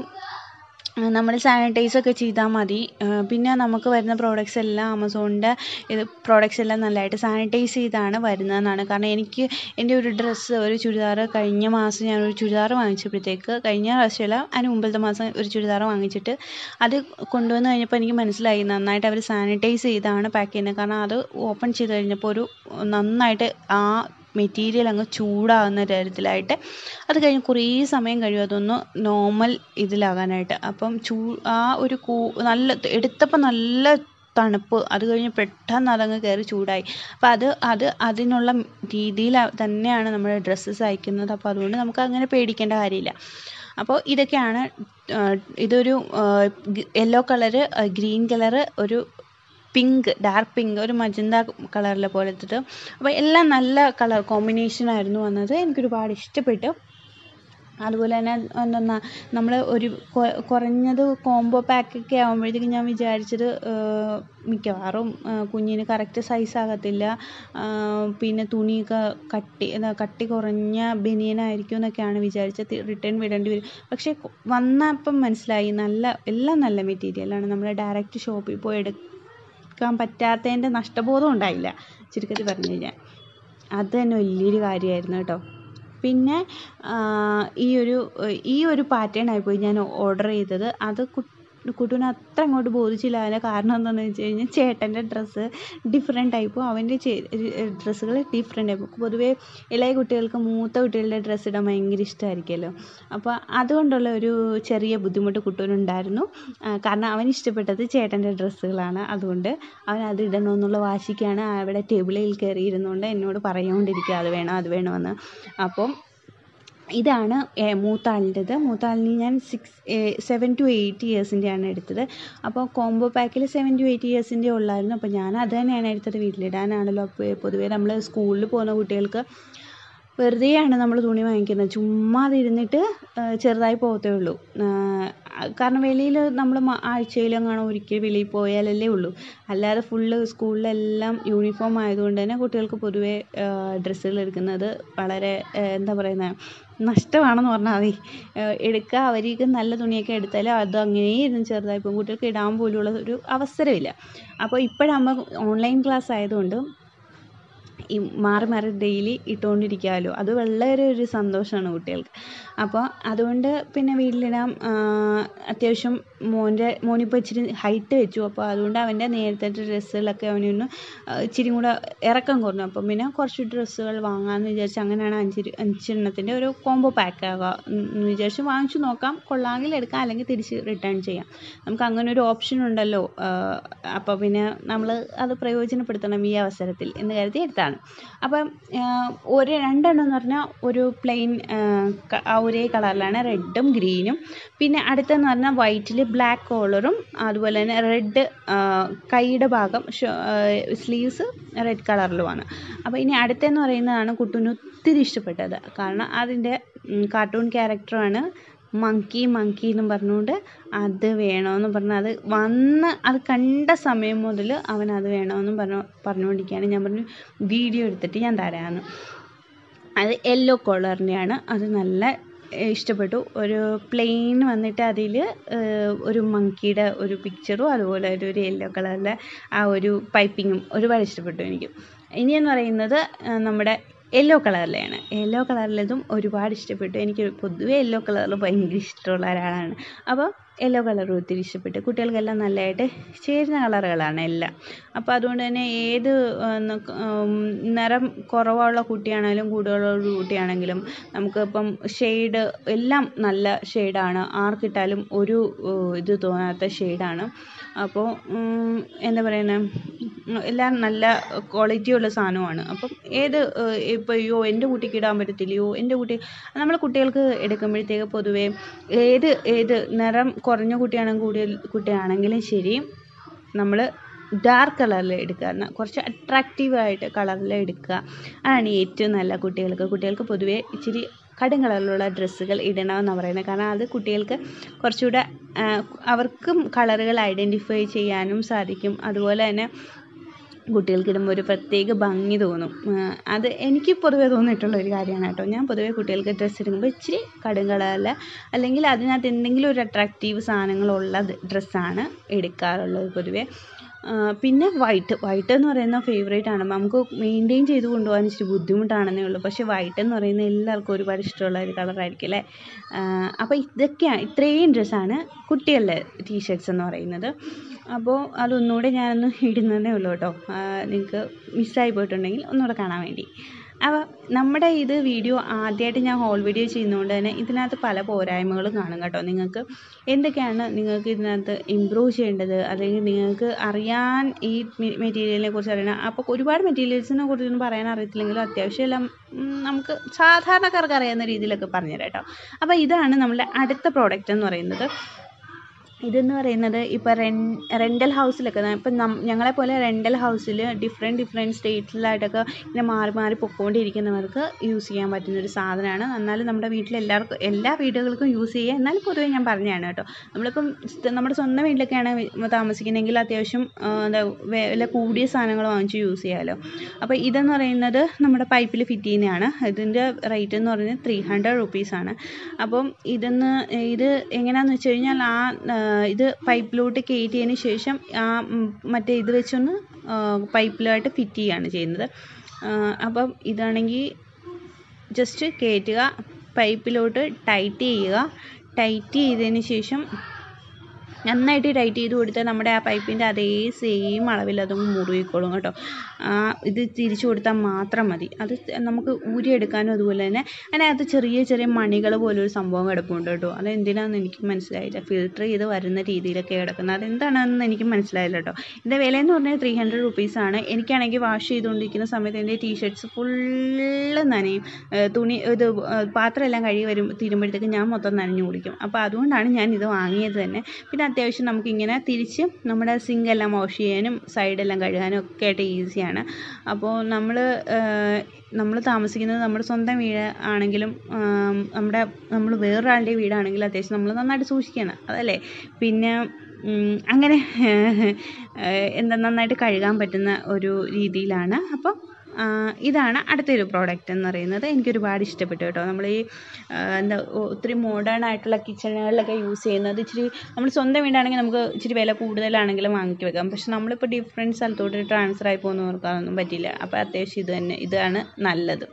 നമ്മൾ സാനിറ്റൈസ് ഒക്കെ ചെയ്താൽ മതി ആ, പിന്നെ നമുക്ക് വരുന്ന പ്രോഡക്റ്റ്സ് എല്ലാം ആമസോണിൻ്റെ ഇത് പ്രോഡക്റ്റ്സ് എല്ലാം നല്ലതായിട്ട് സാനിറ്റൈസ് ചെയ്താണ് വരുന്നതെന്നാണ് കാരണം എനിക്ക് എൻ്റെ ഒരു ഡ്രസ്സ് ഒരു ചുരിദാർ കഴിഞ്ഞ മാസം ഞാൻ ഒരു ചുരിദാർ വാങ്ങിച്ചപ്പോഴത്തേക്ക് കഴിഞ്ഞ പ്രാവശ്യമല്ല അതിന് മുമ്പത്തെ മാസം ഒരു ചുരിദാർ വാങ്ങിച്ചിട്ട് അത് കൊണ്ടുവന്ന് കഴിഞ്ഞപ്പോൾ എനിക്ക് മനസ്സിലായി നന്നായിട്ട് അവർ സാനിറ്റൈസ് ചെയ്താണ് പാക്ക് ചെയ്യുന്നത് കാരണം അത് ഓപ്പൺ ചെയ്ത് കഴിഞ്ഞപ്പോൾ ഒരു നന്നായിട്ട് ആ മെറ്റീരിയൽ അങ്ങ് ചൂടാകുന്ന തരത്തിലായിട്ട് അത് കഴിഞ്ഞ് കുറേ സമയം കഴിയും അതൊന്ന് നോർമൽ ഇതിലാകാനായിട്ട് അപ്പം ചൂ ആ ഒരു കൂ നല്ല എടുത്തപ്പോൾ നല്ല തണുപ്പ് അത് കഴിഞ്ഞ് പെട്ടെന്ന് അതങ്ങ് കയറി ചൂടായി അപ്പം അത് അത് അതിനുള്ള രീതിയിൽ തന്നെയാണ് നമ്മുടെ ഡ്രസ്സസ് അയക്കുന്നത് അപ്പോൾ അതുകൊണ്ട് നമുക്ക് അങ്ങനെ പേടിക്കേണ്ട കാര്യമില്ല അപ്പോൾ ഇതൊക്കെയാണ് ആ, ഇതൊരു യെല്ലോ കളറ് ഗ്രീൻ കളറ് ഒരു പിങ്ക് ഡാർക്ക് പിങ്ക് ഒരു മജന്ത കളറിലെ പോലത്തെ അപ്പോൾ എല്ലാം നല്ല കളർ കോമ്പിനേഷൻ ആയിരുന്നു വന്നത് എനിക്കൊരുപാട് ഇഷ്ടപ്പെട്ടു അതുപോലെ തന്നെ എന്തെന്നാ നമ്മൾ ഒരു കൊ- കുറഞ്ഞത് കോംബോ പാക്കൊക്കെ ആകുമ്പോഴത്തേക്കും ഞാൻ വിചാരിച്ചത് ഏഹ്, മിക്കവാറും ഏഹ്, കുഞ്ഞിന് കറക്റ്റ് സൈസ് ആകത്തില്ല ആഹ്, പിന്നെ തുണിയൊക്കെ കട്ടി എന്താ കട്ടി കുറഞ്ഞ ബനിയനായിരിക്കും എന്നൊക്കെയാണ് വിചാരിച്ചത് റിട്ടേൺ വിടേണ്ടി വരും പക്ഷേ കൊ- വന്നപ്പം മനസ്സിലായി നല്ല എല്ലാം നല്ല മെറ്റീരിയലാണ് നമ്മൾ ഡയറക്റ്റ് ഷോപ്പിൽ പോയി എടുക്കാൻ പറ്റാത്തതിൻ്റെ നഷ്ടബോധം ഉണ്ടായില്ല ചുരുക്കത്തിൽ പറഞ്ഞു കഴിഞ്ഞാൽ അത് തന്നെ വലിയൊരു കാര്യമായിരുന്നു കേട്ടോ പിന്നെ ആ, ഈ ഒരു ഈ ഒരു പാറ്റേൺ ആയിപ്പോയി ഞാൻ ഓർഡർ ചെയ്തത് അത് കു കുട്ടുവിന് അത്ര അങ്ങോട്ട് ബോധിച്ചില്ല അതിൻ്റെ കാരണം എന്താണെന്ന് വെച്ച് കഴിഞ്ഞാൽ ചേട്ടൻ്റെ ഡ്രസ്സ് ഡിഫറെൻറ്റ് ടൈപ്പും അവൻ്റെ ഡ്രസ്സുകൾ ഡിഫറെൻറ്റ് ടൈപ്പും പൊതുവേ ഇളയ കുട്ടികൾക്ക് മൂത്ത കുട്ടികളുടെ ഡ്രസ്സ് ഇടാൻ ഭയങ്കര ഇഷ്ടമായിരിക്കുമല്ലോ അപ്പോൾ അതുകൊണ്ടുള്ള ഒരു ചെറിയ ബുദ്ധിമുട്ട് കുട്ടുവിനുണ്ടായിരുന്നു ആ, കാരണം അവൻ ഇഷ്ടപ്പെട്ടത് ചേട്ടൻ്റെ ഡ്രസ്സുകളാണ് അതുകൊണ്ട് അവൻ അത് ഇടണമെന്നുള്ള വാശിക്കാണ് അവിടെ ടേബിളിൽ കയറി ഇരുന്നുകൊണ്ട് എന്നോട് പറഞ്ഞുകൊണ്ടിരിക്കുക അത് വേണം അത് വേണമെന്ന് അപ്പം ഇതാണ് ഏ- മൂത്ത ആളിൻ്റെത് മൂത്ത ആളിന് ഞാൻ സിക്സ് സെവൻ ടു എയ്റ്റ് ഇയേഴ്സിൻ്റെയാണ് എടുത്തത് അപ്പോൾ കോംബോ പാക്കിൽ സെവൻ ടു എയ്റ്റ് ഇയേഴ്സിൻ്റെ ഉള്ളായിരുന്നു അപ്പോൾ ഞാൻ അത് തന്നെയാണ് എടുത്തത് വീട്ടിലിടാനാണല്ലോ അപ്പോൾ പൊതുവേ നമ്മൾ സ്കൂളിൽ പോകുന്ന കുട്ടികൾക്ക് വെറുതെയാണ് നമ്മൾ തുണി വാങ്ങിക്കുന്നത് ചുമ്മാതെ ഇരുന്നിട്ട് ആ, ചെറുതായി പോകത്തേ ഉള്ളൂ ആ, കാരണം വെളിയിൽ നമ്മൾ ആഴ്ചയിലെങ്ങാണോ ഒരിക്കൽ വെളിയിൽ പോയാലല്ലേ ഉള്ളൂ അല്ലാതെ ഫുള്ള് സ്കൂളിലെല്ലാം യൂണിഫോം ആയതുകൊണ്ട് തന്നെ കുട്ടികൾക്ക് പൊതുവേ ഡ്രസ്സുകൾ എടുക്കുന്നത് വളരെ ആ, എന്താ പറയുന്നത് നഷ്ടമാണെന്ന് പറഞ്ഞാൽ മതി ആ, എടുക്കുക അവർക്ക് നല്ല തുണിയൊക്കെ എടുത്താൽ അത് അങ്ങനെ ഇരുന്ന് ചെറുതായി പോകും കുട്ടികൾക്ക് ഇടാൻ പോലുള്ള ഒരു അവസരമില്ല അപ്പോൾ ഇപ്പോഴാകുമ്പോൾ ഓൺലൈൻ ക്ലാസ് ആയതുകൊണ്ട് ഈ മാറി മാറി ഡെയിലി ഇട്ടുകൊണ്ടിരിക്കാമല്ലോ അത് വളരെ ഒരു സന്തോഷമാണ് കുട്ടികൾക്ക് അപ്പോൾ അതുകൊണ്ട് പിന്നെ വീട്ടിലിടാം ആ, അത്യാവശ്യം മോൻ്റെ മോനിപ്പോൾ ഇച്ചിരി ഹൈറ്റ് വെച്ചു അപ്പോൾ അതുകൊണ്ട് അവൻ്റെ നേരത്തെ ഡ്രസ്സുകളൊക്കെ അവനൊന്ന് ആ, ഇച്ചിരി കൂടെ ഇറക്കം കുറഞ്ഞു അപ്പം പിന്നെ കുറച്ച് ഡ്രസ്സുകൾ വാങ്ങാമെന്ന് വിചാരിച്ച് അങ്ങനെയാണ് അഞ്ച് രു- അഞ്ചെണ്ണത്തിൻ്റെ ഒരു കോംബോ പാക്ക് ആകാം എന്ന് വിചാരിച്ച് വാങ്ങിച്ചു നോക്കാം കൊള്ളാമെങ്കിൽ എടുക്കാം അല്ലെങ്കിൽ തിരിച്ച് റിട്ടേൺ ചെയ്യാം നമുക്ക് അങ്ങനെ ഒരു ഓപ്ഷൻ ഉണ്ടല്ലോ അപ്പോൾ പിന്നെ നമ്മൾ അത് പ്രയോജനപ്പെടുത്തണം ഈ അവസരത്തിൽ എന്ന് കരുതി എടുത്താണ് അപ്പം ആ, ഒരു രണ്ടെണ്ണം എന്ന് പറഞ്ഞാൽ ഒരു പ്ലെയിൻ ഒരേ കളറിലാണ് റെഡും ഗ്രീനും പിന്നെ അടുത്തെന്ന് പറഞ്ഞാൽ വൈറ്റിൽ ബ്ലാക്ക് കോളറും അതുപോലെ തന്നെ റെഡ് കൈയുടെ ഭാഗം സ്ലീവ്സ് റെഡ് കളറിലുമാണ് അപ്പോൾ ഇനി അടുത്തെന്ന് പറയുന്നതാണ് കുട്ടുവിന് ഒത്തിരി ഇഷ്ടപ്പെട്ടത് കാരണം അതിൻ്റെ കാർട്ടൂൺ ക്യാരക്ടറാണ് മങ്കി മങ്കി എന്നും പറഞ്ഞുകൊണ്ട് അത് വേണമെന്ന് പറഞ്ഞ് അത് വന്ന് അത് കണ്ട സമയം മുതൽ അവൻ അത് വേണമെന്നും പറഞ്ഞു പറഞ്ഞുകൊണ്ടിരിക്കുകയാണ് ഞാൻ പറഞ്ഞു വീഡിയോ എടുത്തിട്ട് ഞാൻ തരാമെന്ന് അത് യെല്ലോ കളറിൻ്റെയാണ് അത് നല്ല ഏഹ്, ഇഷ്ടപ്പെട്ടു ഒരു പ്ലെയിൻ വന്നിട്ട് അതിൽ ഒരു മങ്കിയുടെ ഒരു പിക്ചറും അതുപോലെ ഒരു ഒരു യെല്ലോ കളറിലെ ആ ഒരു പൈപ്പിങ്ങും ഒരുപാട് ഇഷ്ടപ്പെട്ടു എനിക്ക് ഇനിയെന്ന് പറയുന്നത് ആ, നമ്മുടെ യെല്ലോ കളറിലെയാണ് യെല്ലോ കളറിലതും ഒരുപാട് ഇഷ്ടപ്പെട്ടു എനിക്ക് പൊതുവേ യെല്ലോ കളറിൽ ഭയങ്കര ഇഷ്ടമുള്ള ഒരാളാണ് അപ്പോൾ യെല്ലോ കളർ ഒത്തിരി ഇഷ്ടപ്പെട്ടു കുട്ടികൾക്കെല്ലാം നല്ലതായിട്ട് ചേരുന്ന കളറുകളാണ് എല്ലാം അപ്പോൾ അതുകൊണ്ട് തന്നെ ഏത് ആ, നക്ക്- ഉം, നിറം കുറവുള്ള കുട്ടിയാണെങ്കിലും കൂടുതലുള്ള കുട്ടിയാണെങ്കിലും നമുക്ക് ഇപ്പം ഷെയ്ഡ് എല്ലാം നല്ല ഷെയ്ഡാണ് ആർക്കിട്ടാലും ഒരു ഏഹ്, ഇത് തോന്നാത്ത ഷെയ്ഡാണ് അപ്പോൾ ഉം, എന്താ പറയുന്നത് എല്ലാം നല്ല ക്വാളിറ്റി ഉള്ള സാധനമാണ് അപ്പം ഏത് ഏഹ്, ഇപ്പോൾ അയ്യോ എൻ്റെ കുട്ടിക്ക് ഇടാൻ പറ്റത്തില്ലയോ എൻ്റെ കുട്ടി നമ്മൾ കുട്ടികൾക്ക് എടുക്കുമ്പോഴത്തേക്ക് പൊതുവേ ഏത് ഏത് നിറം കുറഞ്ഞ കുട്ടിയാണെങ്കിൽ കൂടുതൽ കുട്ടിയാണെങ്കിലും ശരി നമ്മൾ ഡാർക്ക് കളറിൽ എടുക്കുക എന്നാൽ കുറച്ച് അട്രാക്റ്റീവ് ആയിട്ട് കളറിൽ എടുക്കുക അതാണ് ഏറ്റവും നല്ല കുട്ടികൾക്ക് കുട്ടികൾക്ക് പൊതുവേ ഇച്ചിരി കടും കളറിലുള്ള ഡ്രസ്സുകൾ ഇടണമെന്നാണ് പറയുന്നത് കാരണം അത് കുട്ടികൾക്ക് കുറച്ചുകൂടെ ആ, അവർക്കും കളറുകൾ ഐഡൻറ്റിഫൈ ചെയ്യാനും സാധിക്കും അതുപോലെ തന്നെ കുട്ടികൾക്ക് ഇടുമ്പോൾ ഒരു പ്രത്യേക ഭംഗി തോന്നും ആ, അത് എനിക്ക് പൊതുവേ തോന്നിയിട്ടുള്ള ഒരു കാര്യമാണ് കേട്ടോ ഞാൻ പൊതുവേ കുട്ടികൾക്ക് ഡ്രസ്സ് എടുക്കുമ്പോൾ ഇച്ചിരി കടും കളറിൽ അല്ലെങ്കിൽ അതിനകത്ത് എന്തെങ്കിലും ഒരു അട്രാക്റ്റീവ് സാധനങ്ങളുള്ള ഡ്രസ്സാണ് എടുക്കാറുള്ളത് പൊതുവേ ആ, പിന്നെ വൈറ്റ് വൈറ്റ് എന്ന് പറയുന്ന ഫേവറേറ്റ് ആണ് നമുക്ക് മെയിൻറ്റെയിൻ ചെയ്ത് കൊണ്ടുപോകാൻ ഇച്ചിരി ബുദ്ധിമുട്ടാണെന്നേ ഉള്ളൂ പക്ഷേ വൈറ്റ് എന്ന് പറയുന്നത് എല്ലാവർക്കും ഒരുപാട് ഇഷ്ടമുള്ള ഒരു കളറായിരിക്കും അല്ലേ അപ്പോൾ ഇതൊക്കെയാണ് ഇത്രയും ഡ്രസ്സാണ് കുട്ടികളുടെ ടീഷർട്ട്സ് എന്ന് പറയുന്നത് അപ്പോൾ അതൊന്നുകൂടെ ഞാനൊന്ന് ഇടുന്നതേ ഉള്ളൂ കേട്ടോ നിങ്ങൾക്ക് മിസ്സായി പോയിട്ടുണ്ടെങ്കിൽ ഒന്നുകൂടെ കാണാൻ വേണ്ടി അപ്പോൾ നമ്മുടെ ഇത് വീഡിയോ ആദ്യമായിട്ട് ഞാൻ ഹോൾ വീഡിയോ ചെയ്യുന്നതുകൊണ്ട് തന്നെ ഇതിനകത്ത് പല പോരായ്മകളും കാണും കേട്ടോ നിങ്ങൾക്ക് എന്തൊക്കെയാണ് നിങ്ങൾക്ക് ഇതിനകത്ത് ഇമ്പ്രൂവ് ചെയ്യേണ്ടത് അല്ലെങ്കിൽ നിങ്ങൾക്ക് അറിയാൻ ഈ മെറ്റീരിയലിനെ കുറിച്ച് അറിയണം അപ്പോൾ ഒരുപാട് മെറ്റീരിയൽസിനെ കുറിച്ചൊന്നും പറയാൻ അറിയത്തില്ലെങ്കിലും അത്യാവശ്യം എല്ലാം ഉം, നമുക്ക് സാധാരണക്കാർക്ക് അറിയാവുന്ന രീതിയിലൊക്കെ പറഞ്ഞുതരാം കേട്ടോ അപ്പോൾ ഇതാണ് നമ്മുടെ അടുത്ത പ്രോഡക്റ്റ് എന്ന് പറയുന്നത് ഇതെന്ന് പറയുന്നത് ഇപ്പോൾ റെൻ റെൻ്റൽ ഹൗസിലൊക്കെ ഇപ്പം നം ഞങ്ങളെപ്പോലെ റെൻ്റൽ ഹൗസിൽ ഡിഫറെൻറ്റ് ഡിഫറെൻറ്റ് സ്റ്റേറ്റിലായിട്ടൊക്കെ ഇങ്ങനെ മാറി മാറി പൊക്കോണ്ടിരിക്കുന്നവർക്ക് യൂസ് ചെയ്യാൻ പറ്റുന്ന ഒരു സാധനമാണ് എന്നാലും നമ്മുടെ വീട്ടിൽ എല്ലാവർക്കും എല്ലാ വീടുകൾക്കും യൂസ് ചെയ്യുക എന്നാലും പൊതുവേ ഞാൻ പറഞ്ഞതാണ് കേട്ടോ നമ്മളിപ്പം സ് നമ്മുടെ സ്വന്തം വീട്ടിലൊക്കെയാണ് വി- താമസിക്കുന്നതെങ്കിൽ അത്യാവശ്യം ആ, എന്താ വില കൂടിയ സാധനങ്ങൾ വാങ്ങിച്ച് യൂസ് ചെയ്യാമല്ലോ അപ്പോൾ ഇതെന്ന് പറയുന്നത് നമ്മുടെ പൈപ്പിൽ ഫിറ്റ് ചെയ്യുന്നതാണ് ഇതിൻ്റെ റേറ്റ് എന്ന് പറയുന്നത് ത്രീ ഹൺഡ്രഡ് റുപ്പീസാണ് അപ്പം ഇതെന്ന് ഇത് എങ്ങനെയാണെന്ന് വെച്ച് കഴിഞ്ഞാൽ ആ ആ, ഇത് പൈപ്പിലോട്ട് കയറ്റിയതിന് ശേഷം ആ ഉം, മറ്റേ ഇത് വെച്ചൊന്ന് പൈപ്പിലായിട്ട് ഫിറ്റ് ചെയ്യുകയാണ് ചെയ്യുന്നത് ആ, അപ്പം ഇതാണെങ്കിൽ ജസ്റ്റ് കയറ്റുക പൈപ്പിലോട്ട് ടൈറ്റ് ചെയ്യുക ടൈറ്റ് ചെയ്തതിന് ശേഷം നന്നായിട്ട് ടൈറ്റ് ചെയ്ത് കൊടുത്താൽ നമ്മുടെ ആ പൈപ്പിൻ്റെ അതേ സെയിം അളവിൽ അത് മുറുകിക്കോളും കേട്ടോ ആ, ഇത് തിരിച്ചു കൊടുത്താൽ മാത്രം മതി അത് നമുക്ക് ഊരിയെടുക്കാനും അതുപോലെ തന്നെ അതിനകത്ത് ചെറിയ ചെറിയ മണികൾ പോലൊരു സംഭവം കിടപ്പുണ്ട് കേട്ടോ അത് എന്തിനാണെന്ന് എനിക്ക് മനസ്സിലായില്ല ഫിൽറ്റർ ചെയ്ത് വരുന്ന രീതിയിലൊക്കെ കിടക്കുന്നത് അതെന്താണെന്ന് എനിക്ക് മനസ്സിലായില്ല കേട്ടോ ഇതിൻ്റെ വില എന്ന് പറഞ്ഞാൽ ത്രീ ഹൺഡ്രഡ് റുപ്പീസാണ് എനിക്കാണെങ്കിൽ വാഷ് ചെയ്തുകൊണ്ടിരിക്കുന്ന സമയത്ത് എൻ്റെ ടീഷർട്ട്സ് ഫുള്ള് നനയും ഏഹ് തുണി ഇത് ഏഹ് പാത്രമെല്ലാം കഴുകി വരും തീരുമ്പോഴത്തേക്ക് ഞാൻ മൊത്തം നനഞ്ഞു കുടിക്കും അപ്പോൾ അതുകൊണ്ടാണ് ഞാൻ ഇത് വാങ്ങിയത് തന്നെ പിന്നെ അത്യാവശ്യം നമുക്കിങ്ങനെ തിരിച്ച് നമ്മുടെ സിങ്ക് എല്ലാം വാഷ് ചെയ്യാനും സൈഡെല്ലാം കഴുകാനും ഒക്കെ ആയിട്ട് ഈസിയാണ് അപ്പോൾ നമ്മൾ നമ്മൾ താമസിക്കുന്നത് നമ്മുടെ സ്വന്തം വീട് ആണെങ്കിലും ആം, നമ്മുടെ നമ്മൾ വേറൊരാളുടെ വീടാണെങ്കിലും അത്യാവശ്യം നമ്മൾ നന്നായിട്ട് സൂക്ഷിക്കണം അതല്ലേ പിന്നെ ഉം, അങ്ങനെ ഏഹ്, എന്താ നന്നായിട്ട് കഴുകാൻ പറ്റുന്ന ഒരു രീതിയിലാണ് അപ്പോൾ ആ, ഇതാണ് അടുത്തൊരു പ്രോഡക്റ്റ് എന്ന് പറയുന്നത് എനിക്ക് ഒരുപാട് ഇഷ്ടപ്പെട്ടു കേട്ടോ നമ്മൾ ഈ ആ, എന്താ ഒ- ഒത്തിരി മോഡേൺ ആയിട്ടുള്ള കിച്ചണുകളിലൊക്കെ യൂസ് ചെയ്യുന്നത് ഇച്ചിരി നമ്മൾ സ്വന്തം വീടാണെങ്കിൽ നമുക്ക് ഇച്ചിരി വില കൂടുതലാണെങ്കിലും വാങ്ങിക്കി വെക്കാം പക്ഷെ നമ്മളിപ്പോൾ ഡിഫറെൻറ്റ് സ്ഥലത്തോട്ട് ട്രാൻസ്ഫർ ആയി പോകുന്നവർക്ക് അതൊന്നും പറ്റില്ല അപ്പോൾ അത്യാവശ്യം ഇത് തന്നെ ഇതാണ് നല്ലത്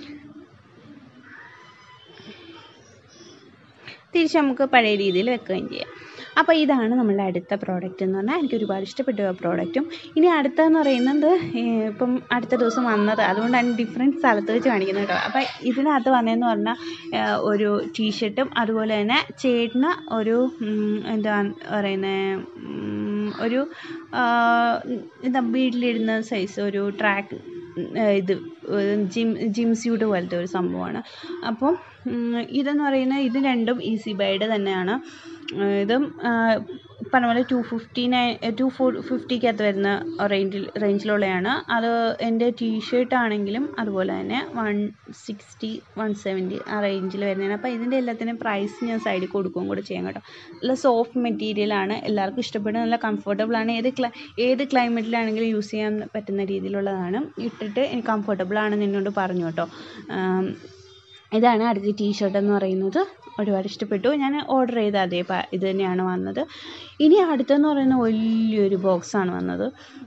തിരിച്ച് നമുക്ക് പഴയ രീതിയിൽ വെക്കുകയും ചെയ്യാം അപ്പോൾ ഇതാണ് നമ്മളുടെ അടുത്ത പ്രോഡക്റ്റ് എന്ന് പറഞ്ഞാൽ എനിക്ക് ഒരുപാട് ഇഷ്ടപ്പെട്ടു ആ പ്രോഡക്റ്റും ഇനി അടുത്തതെന്ന് പറയുന്നത് ഏഹ്, ഇപ്പം അടുത്ത ദിവസം വന്നത് അതുകൊണ്ടാണ് ഡിഫറെൻറ്റ് സ്ഥലത്ത് വെച്ച് കാണിക്കുന്നത് കേട്ടോ അപ്പോൾ ഇതിനകത്ത് വന്നതെന്ന് പറഞ്ഞാൽ ഏഹ്, ഒരു ടീഷർട്ടും അതുപോലെ തന്നെ ചേട്ടന് ഒരു ഉം, എന്താ പറയുന്നത് ഒരു ആ, എന്താ വീട്ടിലിടുന്ന സൈസ് ഒരു ട്രാക്ക് ഇത് ജിം ജിം സ്യൂട്ട് പോലത്തെ ഒരു സംഭവമാണ് അപ്പം ഉം, ഇതെന്ന് പറയുന്നത് ഇത് രണ്ടും ഈസി ബൈയുടെ തന്നെയാണ് ആ, ഇതും ആ, പറഞ്ഞ പോലെ ടു ഫിഫ്റ്റി നയൻ ടു ഫോ ഫിഫ്റ്റിക്കകത്ത് വരുന്ന റേഞ്ചിൽ റേഞ്ചിലുള്ളതാണ് അത് എൻ്റെ ടീഷർട്ട് ആണെങ്കിലും അതുപോലെ തന്നെ വൺ സിക്സ്റ്റി വൺ സെവൻറ്റി ആ റേഞ്ചിൽ വരുന്നതാണ് അപ്പോൾ ഇതിൻ്റെ എല്ലാത്തിനും പ്രൈസ് ഞാൻ സൈഡിൽ കൊടുക്കുകയും കൂടെ ചെയ്യാം കേട്ടോ നല്ല സോഫ്റ്റ് മെറ്റീരിയലാണ് എല്ലാവർക്കും ഇഷ്ടപ്പെടുന്ന നല്ല comfortable ആണ് ഏത് ക്ലൈ ഏത് ക്ലൈമറ്റിലാണെങ്കിലും യൂസ് ചെയ്യാൻ പറ്റുന്ന രീതിയിലുള്ളതാണ് ഇട്ടിട്ട് എനിക്ക് കംഫർട്ടബിൾ ആണെന്ന് എന്നോട് പറഞ്ഞു കേട്ടോ ആം, ഇതാണ് അടുത്ത ടീഷർട്ട് എന്ന് പറയുന്നത് ഒരുപാട് ഇഷ്ടപ്പെട്ടു ഞാൻ ഓർഡർ ചെയ്ത അതേ പ- ഇത് തന്നെയാണ് വന്നത് ഇനി അടുത്തെന്ന് പറയുന്ന വലിയൊരു ബോക്സാണ് വന്നത്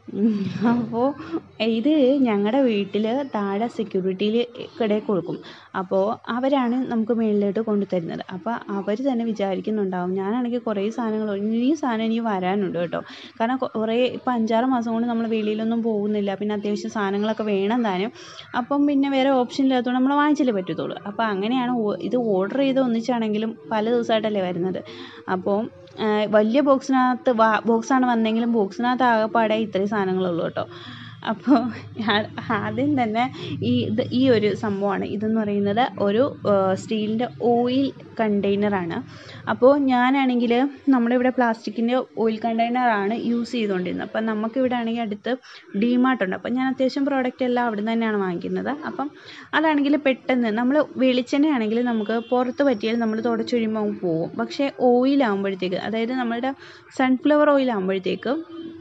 അപ്പോൾ ഇത് ഞങ്ങളുടെ വീട്ടിൽ താഴെ സെക്യൂരിറ്റിയിൽ കടയിൽ കൊടുക്കും അപ്പോൾ അവരാണ് നമുക്ക് മേളിലോട്ട് കൊണ്ടു തരുന്നത് അപ്പോൾ അവർ തന്നെ വിചാരിക്കുന്നുണ്ടാവും ഞാനാണെങ്കിൽ കുറേ സാധനങ്ങൾ ഇനിയും സാധനം ഇനി വരാനുണ്ട് കേട്ടോ കാരണം കുറേ ഇപ്പം അഞ്ചാറ് മാസം കൊണ്ട് നമ്മൾ വെളിയിലൊന്നും പോകുന്നില്ല പിന്നെ അത്യാവശ്യം സാധനങ്ങളൊക്കെ വേണം താനും അപ്പം പിന്നെ വേറെ ഓപ്ഷൻ ഇല്ലാത്തതുകൊണ്ട് നമ്മൾ വാങ്ങിച്ചല്ലേ പറ്റത്തുള്ളൂ അപ്പോൾ അങ്ങനെയാണ് ഓ- ഇത് ഓർഡർ ചെയ്ത് ഒന്നിച്ചാണെങ്കിലും പല ദിവസമായിട്ടല്ലേ വരുന്നത് അപ്പോൾ ആ, വലിയ ബോക്സിനകത്ത് വാ ബോക്സാണ് വന്നെങ്കിലും ബോക്സിനകത്ത് ആകെപ്പാടെ ഇത്രയും സാധനങ്ങളുള്ളൂ കേട്ടോ അപ്പോൾ ഞാൻ ആദ്യം തന്നെ ഈ ഇത് ഈ ഒരു സംഭവമാണ് ഇതെന്ന് പറയുന്നത് ഒരു സ്റ്റീലിൻ്റെ ഓയിൽ കണ്ടെയ്നറാണ് അപ്പോൾ ഞാനാണെങ്കിൽ നമ്മളിവിടെ പ്ലാസ്റ്റിക്കിൻ്റെ ഓയിൽ കണ്ടെയ്നറാണ് യൂസ് ചെയ്തുകൊണ്ടിരുന്നത് അപ്പം നമുക്കിവിടെ ആണെങ്കിൽ അടുത്ത് ഡിമാർട്ട് ഉണ്ട് അപ്പം ഞാൻ അത്യാവശ്യം പ്രോഡക്റ്റ് എല്ലാം അവിടെ നിന്ന് തന്നെയാണ് വാങ്ങിക്കുന്നത് അപ്പം അതാണെങ്കിൽ പെട്ടെന്ന് നമ്മൾ വെളിച്ചെണ്ണയാണെങ്കിൽ നമുക്ക് പുറത്ത് പറ്റിയാൽ നമ്മൾ തുടച്ചൊഴിയുമ്പോൾ അങ്ങ് പോകും പക്ഷേ ഓയിലാകുമ്പോഴത്തേക്ക് അതായത് നമ്മളുടെ സൺഫ്ലവർ ഓയിലാകുമ്പോഴത്തേക്ക്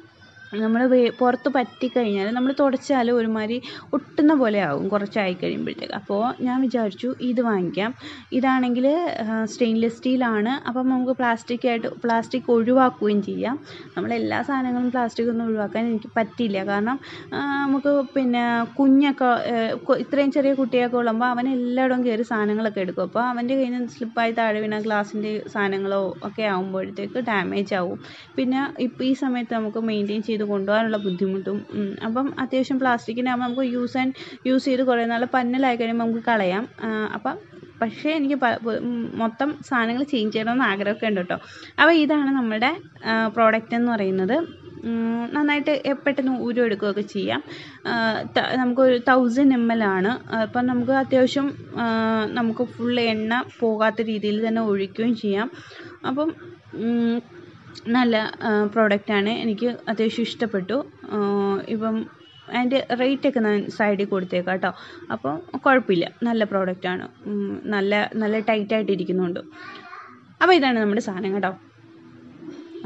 നമ്മൾ പുറത്ത് പറ്റിക്കഴിഞ്ഞാൽ നമ്മൾ തുടച്ചാൽ ഒരുമാതിരി ഒട്ടുന്ന പോലെ ആവും കുറച്ചായി കഴിയുമ്പോഴത്തേക്ക് അപ്പോൾ ഞാൻ വിചാരിച്ചു ഇത് വാങ്ങിക്കാം ഇതാണെങ്കിൽ സ്റ്റെയിൻലെസ് സ്റ്റീലാണ് അപ്പം നമുക്ക് പ്ലാസ്റ്റിക് ആയിട്ട് പ്ലാസ്റ്റിക് ഒഴിവാക്കുകയും ചെയ്യാം നമ്മൾ എല്ലാ സാധനങ്ങളും പ്ലാസ്റ്റിക് ഒന്നും ഒഴിവാക്കാൻ എനിക്ക് പറ്റില്ല കാരണം ആ, നമുക്ക് പിന്നെ കുഞ്ഞൊക്കെ ഏഹ്, കൊ- ഇത്രയും ചെറിയ കുട്ടിയൊക്കെ ഉള്ളപ്പോൾ അവൻ എല്ലായിടവും കയറി സാധനങ്ങളൊക്കെ എടുക്കും അപ്പോൾ അവൻ്റെ കയ്യിൽ നിന്ന് സ്ലിപ്പായി താഴെ വീണ ഗ്ലാസിൻ്റെ സാധനങ്ങളോ ഒക്കെ ആകുമ്പോഴത്തേക്ക് ഡാമേജ് ആവും പിന്നെ ഇപ്പോൾ ഈ സമയത്ത് നമുക്ക് മെയിൻറ്റെയിൻ ചെയ്ത് കൊണ്ടുപോകാനുള്ള ബുദ്ധിമുട്ടും ഉം, അപ്പം അത്യാവശ്യം പ്ലാസ്റ്റിക്കിനാകുമ്പോൾ നമുക്ക് യൂസ് ആൻഡ് യൂസ് ചെയ്ത് കുറേ നാൾ പന്നലായി കഴിയുമ്പോൾ നമുക്ക് കളയാം ആ, അപ്പം പക്ഷേ എനിക്ക് പ- പ- ഉം, മൊത്തം സാധനങ്ങൾ ചേഞ്ച് ചെയ്യണമെന്ന് ആഗ്രഹമൊക്കെ ഉണ്ട് കേട്ടോ അപ്പോൾ ഇതാണ് നമ്മുടെ പ്രോഡക്റ്റ് എന്ന് പറയുന്നത് ഉം, നന്നായിട്ട് എ- പെട്ടെന്ന് ഊരെടുക്കുകയൊക്കെ ചെയ്യാം ആ, ത- നമുക്കൊരു തൗസൻഡ് എം എൽ ആണ് അപ്പം നമുക്ക് അത്യാവശ്യം ആ, നമുക്ക് ഫുൾ എണ്ണ പോകാത്ത രീതിയിൽ തന്നെ ഒഴിക്കുകയും ചെയ്യാം അപ്പം ഉം, നല്ല പ്രോഡക്റ്റാണ് എനിക്ക് അത്യാവശ്യം ഇഷ്ടപ്പെട്ടു ആ, ഇപ്പം അതിൻ്റെ റേറ്റൊക്കെ ഞാൻ സൈഡിൽ കൊടുത്തേക്കാം കേട്ടോ അപ്പോൾ കുഴപ്പമില്ല നല്ല പ്രോഡക്റ്റാണ് നല്ല നല്ല ടൈറ്റായിട്ട് ഇരിക്കുന്നുണ്ട് അപ്പോൾ ഇതാണ് നമ്മുടെ സാധനം കേട്ടോ ആ.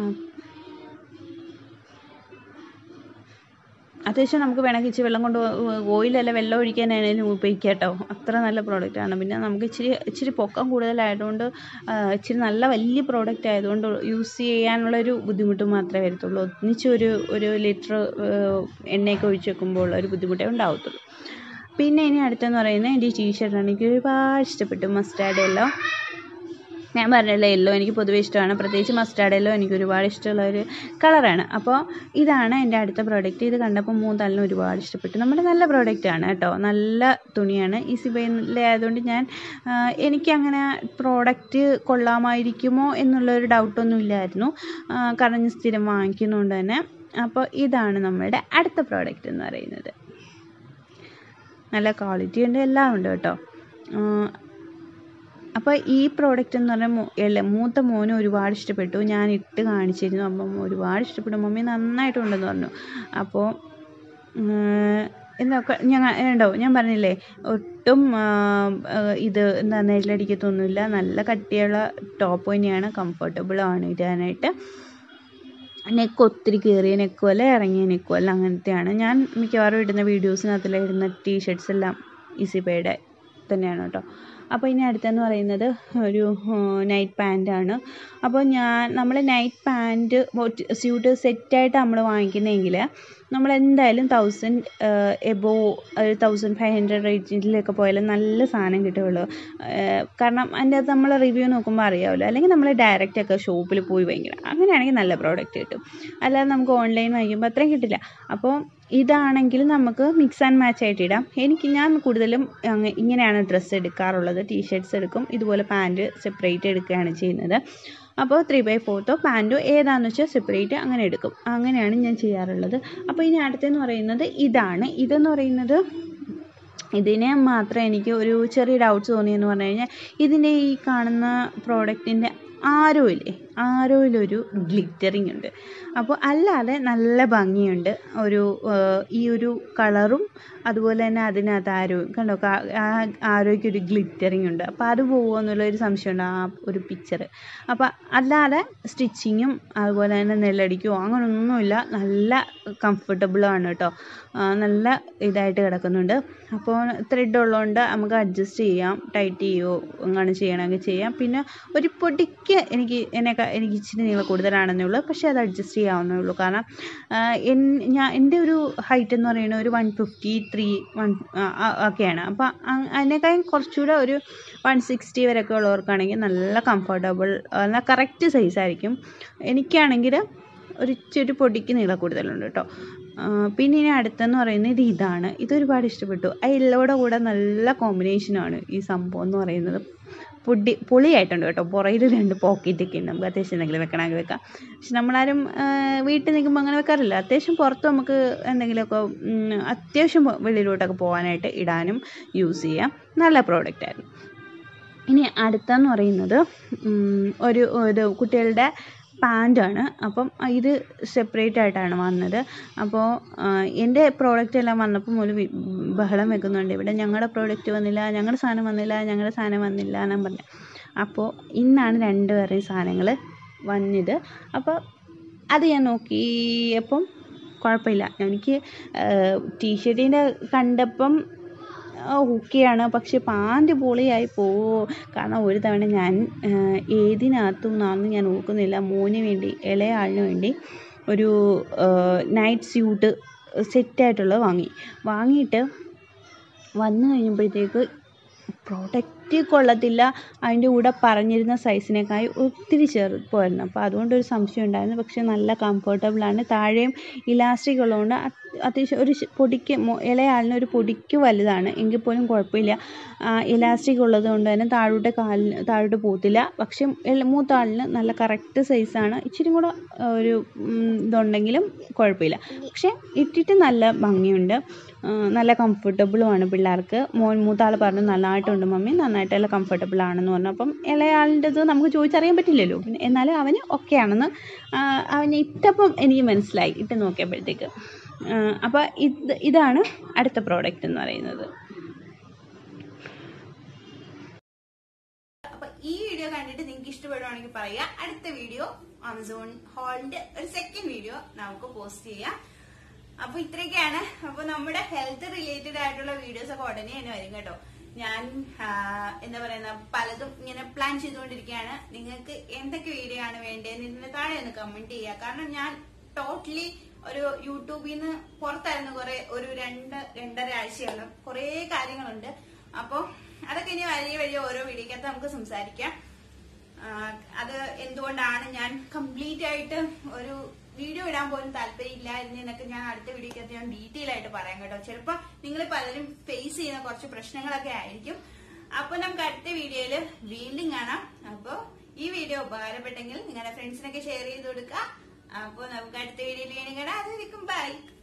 അത്യാവശ്യം നമുക്ക് വേണമെങ്കിൽ ഇച്ചിരി വെള്ളം കൊണ്ട് ഓയിലല്ല വെള്ളം ഒഴിക്കാനാണെങ്കിലും ഉപയോഗിക്കാം കേട്ടോ അത്ര നല്ല പ്രോഡക്റ്റാണ് പിന്നെ നമുക്ക് ഇച്ചിരി ഇച്ചിരി പൊക്കം കൂടുതലായതുകൊണ്ട് ആ, ഇച്ചിരി നല്ല വലിയ പ്രോഡക്റ്റ് ആയതുകൊണ്ട് യൂസ് ചെയ്യാനുള്ളൊരു ബുദ്ധിമുട്ട് മാത്രമേ വരത്തുള്ളൂ ഒന്നിച്ച് ഒരു ഒരു ലിറ്റർ എണ്ണയൊക്കെ ഒഴിച്ച് വെക്കുമ്പോൾ ഉള്ള ഒരു ബുദ്ധിമുട്ടേ ഉണ്ടാവത്തുള്ളൂ പിന്നെ ഇനി അടുത്തെന്ന് പറയുന്നത് എൻ്റെ ഈ ടീഷർട്ടാണ് എനിക്ക് ഒരുപാട് ഇഷ്ടപ്പെട്ടു മസ്റ്റാർഡ് എല്ലാം ഞാൻ പറഞ്ഞല്ലോ യെല്ലോ എനിക്ക് പൊതുവേ ഇഷ്ടമാണ് പ്രത്യേകിച്ച് മസ്റ്റാർഡ് യെല്ലോ എനിക്ക് ഒരുപാട് ഇഷ്ടമുള്ള ഒരു കളറാണ് അപ്പോൾ ഇതാണ് എൻ്റെ അടുത്ത പ്രോഡക്റ്റ് ഇത് കണ്ടപ്പോൾ മൂന്നാലിനും ഒരുപാട് ഇഷ്ടപ്പെട്ടു നമ്മുടെ നല്ല പ്രോഡക്റ്റ് ആണ് കേട്ടോ നല്ല തുണിയാണ് ഈസി ബൈയിലെ ആയതുകൊണ്ട് ഞാൻ ആ, എനിക്കങ്ങനെ പ്രോഡക്റ്റ് കൊള്ളാമായിരിക്കുമോ എന്നുള്ളൊരു ഡൗട്ടൊന്നും ഇല്ലായിരുന്നു ആ, കാരണം ഞാൻ സ്ഥിരം വാങ്ങിക്കുന്നതുകൊണ്ട് തന്നെ അപ്പോൾ ഇതാണ് നമ്മളുടെ അടുത്ത പ്രോഡക്റ്റ് എന്ന് പറയുന്നത് നല്ല ക്വാളിറ്റി ഉണ്ട് എല്ലാം ഉണ്ട് കേട്ടോ ആ, അപ്പോൾ ഈ പ്രോഡക്റ്റ് എന്ന് പറഞ്ഞാൽ മൂ- അല്ല മൂത്ത മോന് ഒരുപാട് ഇഷ്ടപ്പെട്ടു ഞാൻ ഇട്ട് കാണിച്ചിരുന്നു അപ്പം ഒരുപാട് ഇഷ്ടപ്പെട്ടു മമ്മി നന്നായിട്ടുണ്ടെന്ന് പറഞ്ഞു അപ്പോൾ എന്നൊക്കെ ഞങ്ങൾ ഉണ്ടോ ഞാൻ പറഞ്ഞില്ലേ ഒട്ടും ആ, ആ, ഇത് എന്താ നെല്ലടിക്കത്തൊന്നുമില്ല നല്ല കട്ടിയുള്ള ടോപ്പ് തന്നെയാണ് കംഫർട്ടബിൾ ആണ് ഇടാനായിട്ട് നെക്ക് ഒത്തിരി കയറിയ നെക്കും അല്ല ഇറങ്ങിയ നെക്കും അല്ല അങ്ങനത്തെയാണ് ഞാൻ മിക്കവാറും ഇടുന്ന വീഡിയോസിനകത്തെല്ലാം ഇടുന്ന ടീഷർട്സ് എല്ലാം ഈസി പേയുടെ തന്നെയാണ് കേട്ടോ അപ്പോൾ ഇനി അടുത്തെന്ന് പറയുന്നത് ഒരു നൈറ്റ് പാൻറ്റാണ് അപ്പോൾ ഞാൻ നമ്മൾ നൈറ്റ് പാൻറ്റ് സ്യൂട്ട് സെറ്റായിട്ട് നമ്മൾ വാങ്ങിക്കുന്നതെങ്കിൽ നമ്മൾ എന്തായാലും തൗസൻഡ് എബോ ഒരു തൗസൻഡ് ഫൈവ് ഹൺഡ്രഡ് റേഞ്ചിലൊക്കെ പോയാലും നല്ല സാധനം കിട്ടുകയുള്ളൂ ഏഹ് കാരണം അതിൻ്റെ അകത്ത് നമ്മൾ റിവ്യൂ നോക്കുമ്പോൾ അറിയാമല്ലോ അല്ലെങ്കിൽ നമ്മൾ ഡയറക്റ്റ് ഒക്കെ ഷോപ്പിൽ പോയി വാങ്ങിക്കണം അങ്ങനെയാണെങ്കിൽ നല്ല പ്രോഡക്റ്റ് കിട്ടും അല്ലാതെ നമുക്ക് ഓൺലൈൻ വാങ്ങിക്കുമ്പോൾ അത്രയും കിട്ടില്ല അപ്പോൾ ഇതാണെങ്കിൽ നമുക്ക് മിക്സ് ആൻഡ് മാച്ച് ആയിട്ട് ഇടാം എനിക്ക് ഞാൻ കൂടുതലും അങ്ങ് ഇങ്ങനെയാണ് ഡ്രസ്സ് എടുക്കാറുള്ളത് ടീഷർട്ട്സ് എടുക്കും ഇതുപോലെ പാൻറ്റ് സെപ്പറേറ്റ് എടുക്കുകയാണ് ചെയ്യുന്നത് അപ്പോൾ ത്രീ ബൈ ഫോർത്തോ പാൻറ്റോ ഏതാണെന്ന് വെച്ചാൽ സെപ്പറേറ്റ് അങ്ങനെ എടുക്കും അങ്ങനെയാണ് ഞാൻ ചെയ്യാറുള്ളത് അപ്പോൾ ഇനി അടുത്തെന്ന് പറയുന്നത് ഇതാണ് ഇതെന്ന് പറയുന്നത് ഇതിനെ മാത്രം എനിക്ക് ഒരു ചെറിയ ഡൗട്ട്സ് തോന്നിയെന്ന് പറഞ്ഞു കഴിഞ്ഞാൽ ഇതിൻ്റെ ഈ കാണുന്ന പ്രോഡക്റ്റിൻ്റെ ആരോയില്ലേ ആരോയിലൊരു ഗ്ലിറ്ററിങ് ഉണ്ട് അപ്പോൾ അല്ലാതെ നല്ല ഭംഗിയുണ്ട് ഒരു ഏഹ്, ഈ ഒരു കളറും അതുപോലെ തന്നെ അതിനകത്ത് ആരോ കണ്ടോ കാ- ആ ആരോയ്ക്ക് ഒരു ഗ്ലിറ്ററിങ് ഉണ്ട് അപ്പോൾ അത് പോകുമോ എന്നുള്ളൊരു സംശയമുണ്ട് ആ ഒരു പിക്ചർ അപ്പോൾ അല്ലാതെ സ്റ്റിച്ചിങ്ങും അതുപോലെ തന്നെ നെല്ലടിക്കുമോ അങ്ങനെയൊന്നുമില്ല നല്ല കംഫർട്ടബിളാണ് കേട്ടോ ആ, നല്ല ഇതായിട്ട് കിടക്കുന്നുണ്ട് അപ്പോൾ ത്രെഡ് ഉള്ളതുകൊണ്ട് നമുക്ക് അഡ്ജസ്റ്റ് ചെയ്യാം ടൈറ്റ് ചെയ്യുകയോ അങ്ങനെ ചെയ്യണമെങ്കിൽ ചെയ്യാം പിന്നെ ഒരു പൊടിക്ക് എനിക്ക് എന്നെക്കാ എനിക്ക് ഇച്ചിരി നീളം കൂടുതലാണെന്നേ ഉള്ളൂ പക്ഷേ അത് അഡ്ജസ്റ്റ് ചെയ്യാവുന്നേ ഉള്ളൂ കാരണം ആ, എൻ- ഞാൻ എൻ്റെ ഒരു ഹൈറ്റ് എന്ന് പറയുന്നത് ഒരു വൺ ഫിഫ്റ്റി ത്രീ വൺ ഒക്കെയാണ് അപ്പോൾ അതിനേക്കാളും കുറച്ചുകൂടെ ഒരു വൺ സിക്സ്റ്റി വരെയൊക്കെ ഉള്ളവർക്കാണെങ്കിൽ നല്ല കംഫർട്ടബിൾ നല്ല കറക്റ്റ് സൈസായിരിക്കും എനിക്കാണെങ്കിൽ ഒരു ഇച്ചിരി പൊടിക്ക് നീളം കൂടുതലുണ്ട് കേട്ടോ ആ, പിന്നെ ഇനി അടുത്തെന്ന് പറയുന്നത് ഇത് ഇതാണ് ഇതൊരുപാട് ഇഷ്ടപ്പെട്ടു ആ യെല്ലോയുടെ കൂടെ നല്ല കോമ്പിനേഷനാണ് ഈ സംഭവം എന്ന് പറയുന്നത് പൊടി പൊളിയായിട്ടുണ്ട് കേട്ടോ പുറയിൽ രണ്ട് പോക്കറ്റൊക്കെ ഉണ്ട് നമുക്ക് അത്യാവശ്യം എന്തെങ്കിലും വെക്കണമെങ്കിൽ വെക്കാം പക്ഷെ നമ്മളാരും ആ, വീട്ടിൽ നിൽക്കുമ്പോൾ അങ്ങനെ വെക്കാറില്ല അത്യാവശ്യം പുറത്ത് നമുക്ക് എന്തെങ്കിലുമൊക്കെ ഉം, അത്യാവശ്യം വെളിയിലോട്ടൊക്കെ പോകാനായിട്ട് ഇടാനും യൂസ് ചെയ്യാം നല്ല പ്രോഡക്റ്റായിരുന്നു ഇനി അടുത്തെന്ന് പറയുന്നത് ഉം, ഒരു ഒരു കുട്ടികളുടെ പാൻറ്റാണ് അപ്പം ഇത് സെപ്പറേറ്റ് ആയിട്ടാണ് വന്നത് അപ്പോൾ എൻ്റെ പ്രോഡക്റ്റ് എല്ലാം വന്നപ്പോൾ മുതൽ വി- ബഹളം വെക്കുന്നുണ്ട് ഇവിടെ ഞങ്ങളുടെ പ്രോഡക്റ്റ് വന്നില്ല ഞങ്ങളുടെ സാധനം വന്നില്ല ഞങ്ങളുടെ സാധനം വന്നില്ല എന്നും പറഞ്ഞു അപ്പോൾ ഇന്നാണ് രണ്ടുപേരുടെയും സാധനങ്ങൾ വന്നത് അപ്പോൾ അത് ഞാൻ നോക്കിയപ്പം കുഴപ്പമില്ല എനിക്ക് ടീഷർട്ടിൻ്റെ കണ്ടപ്പം ഓക്കെയാണ് പക്ഷെ പാൻറ് പൊളിയായി പോവോ കാരണം ഒരു തവണ ഞാൻ ആ, ഏതിനകത്തും നിന്നാണെന്ന് ഞാൻ ഓർക്കുന്നില്ല മോന് വേണ്ടി ഇളയ ആളിന് വേണ്ടി ഒരു നൈറ്റ് സ്യൂട്ട് സെറ്റായിട്ടുള്ളത് വാങ്ങി വാങ്ങിയിട്ട് വന്നു കഴിഞ്ഞപ്പോഴത്തേക്ക് പ്രോഡക്റ്റ് കൊള്ളത്തില്ല അതിൻ്റെ കൂടെ പറഞ്ഞിരുന്ന സൈസിനേക്കായി ഒത്തിരി ചെറുപ്പമായിരുന്നു അപ്പോൾ അതുകൊണ്ടൊരു സംശയം ഉണ്ടായിരുന്നു പക്ഷേ നല്ല കംഫർട്ടബിളാണ് താഴെയും ഇലാസ്റ്റിക് ഉള്ളതുകൊണ്ട് അത് അത്യാവശ്യം ഒരു ശ- പൊടിക്ക് മോ- ഇളയാളിന് ഒരു പൊടിക്ക് വലുതാണ് എങ്കിൽ പോലും കുഴപ്പമില്ല ഇലാസ്റ്റിക് ഉള്ളത് കൊണ്ട് തന്നെ താഴോട്ട് കാലിന് താഴോട്ട് പോകത്തില്ല പക്ഷേ ഇള- മൂത്ത ആളിന് നല്ല കറക്റ്റ് സൈസാണ് ഇച്ചിരി കൂടെ ആ, ഒരു ഉം, ഇതുണ്ടെങ്കിലും കുഴപ്പമില്ല പക്ഷേ ഇട്ടിട്ട് നല്ല ഭംഗിയുണ്ട് ആ, നല്ല കംഫർട്ടബിളുമാണ് പിള്ളേർക്ക് മോൻ മൂത്ത ആൾ പറഞ്ഞു നല്ലതായിട്ടുണ്ട് മമ്മി നന്നായിട്ട് നല്ല കംഫർട്ടബിൾ ആണെന്ന് പറഞ്ഞു അപ്പം ഇളയാളിൻ്റെത് നമുക്ക് ചോദിച്ചറിയാൻ പറ്റില്ലല്ലോ പിന്നെ എന്നാലും അവന് ഓക്കെ ആണെന്ന് ആ, അവന് ഇട്ടപ്പം എനിക്ക് മനസ്സിലായി ഇട്ട് നോക്കിയപ്പോഴത്തേക്ക് അപ്പോൾ ഇത് ഇതാണ് അടുത്ത പ്രോഡക്റ്റ് എന്ന് പറയുന്നത് അപ്പൊ ഈ വീഡിയോ കണ്ടിട്ട് നിങ്ങൾക്ക് ഇഷ്ടപ്പെടുവാണെങ്കിൽ പറയാ അടുത്ത വീഡിയോ ആമസോൺ ഹോളിന്റെ ഒരു സെക്കൻഡ് വീഡിയോ നമുക്ക് പോസ്റ്റ് ചെയ്യാം അപ്പൊ ഇത്രയൊക്കെയാണ് അപ്പൊ നമ്മുടെ ഹെൽത്ത് റിലേറ്റഡ് ആയിട്ടുള്ള വീഡിയോസ് ഒക്കെ ഉടനെ തന്നെ വരും കേട്ടോ ഞാൻ ആ, എന്താ പറയുന്ന പലതും ഇങ്ങനെ പ്ലാൻ ചെയ്തുകൊണ്ടിരിക്കുകയാണ് നിങ്ങൾക്ക് എന്തൊക്കെ വീഡിയോ ആണ് വേണ്ടതെന്ന് ഇതിന് താഴെ ഒന്ന് കമന്റ് ചെയ്യുക കാരണം ഞാൻ ടോട്ടലി ഒരു യൂട്യൂബിൽ നിന്ന് പുറത്തായിരുന്നു കുറെ ഒരു രണ്ട് രണ്ടര ആഴ്ചയോളം കുറെ കാര്യങ്ങളുണ്ട് അപ്പൊ അതൊക്കെ ഇനി വലിയ വലിയ ഓരോ വീഡിയോക്കകത്ത് നമുക്ക് സംസാരിക്കാം ആ, അത് എന്തുകൊണ്ടാണ് ഞാൻ കംപ്ലീറ്റ് ആയിട്ട് ഒരു വീഡിയോ ഇടാൻ പോലും താല്പര്യമില്ലായിരുന്നു എന്നൊക്കെ ഞാൻ അടുത്ത വീഡിയോക്കകത്ത് ഞാൻ ഡീറ്റെയിൽ ആയിട്ട് പറയാം കേട്ടോ ചിലപ്പോ നിങ്ങൾ പലരും ഫേസ് ചെയ്യുന്ന കുറച്ച് പ്രശ്നങ്ങളൊക്കെ ആയിരിക്കും അപ്പൊ നമുക്ക് അടുത്ത വീഡിയോയില് വീണ്ടും കാണാം അപ്പൊ ഈ വീഡിയോ ഉപകാരപ്പെട്ടെങ്കിൽ നിങ്ങളുടെ ഫ്രണ്ട്സിനൊക്കെ ഷെയർ ചെയ്ത് കൊടുക്കുക അപ്പൊ നമുക്ക് അടുത്ത വീഡിയോയിൽ വീണ്ടും കാണാം അതുവരെക്കും ബൈ